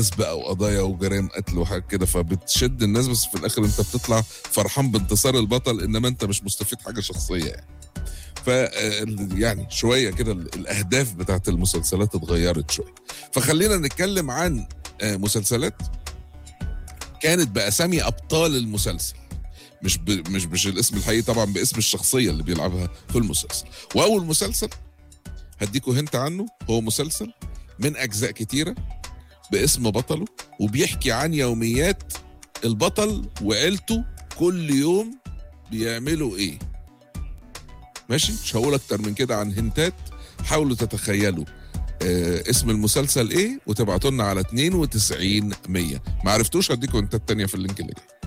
بقى وقضايا وجرائم قتل وحاجات كده فبتشد الناس بس في الاخر انت بتطلع فرحان بانتصار البطل انما انت مش مستفيد حاجه شخصيه يعني ف يعني شويه كده الاهداف بتاعت المسلسلات اتغيرت شويه فخلينا نتكلم عن آه، مسلسلات كانت باسامي ابطال المسلسل مش ب... مش مش الاسم الحقيقي طبعا باسم الشخصيه اللي بيلعبها في المسلسل واول مسلسل هديكوا هنت عنه هو مسلسل من اجزاء كتيره باسم بطله وبيحكي عن يوميات البطل وعيلته كل يوم بيعملوا ايه ماشي مش هقول اكتر من كده عن هنتات حاولوا تتخيلوا آه اسم المسلسل ايه وتبعتوا لنا على 92 100 ما عرفتوش هديكم هنتات تانية في اللينك اللي جاي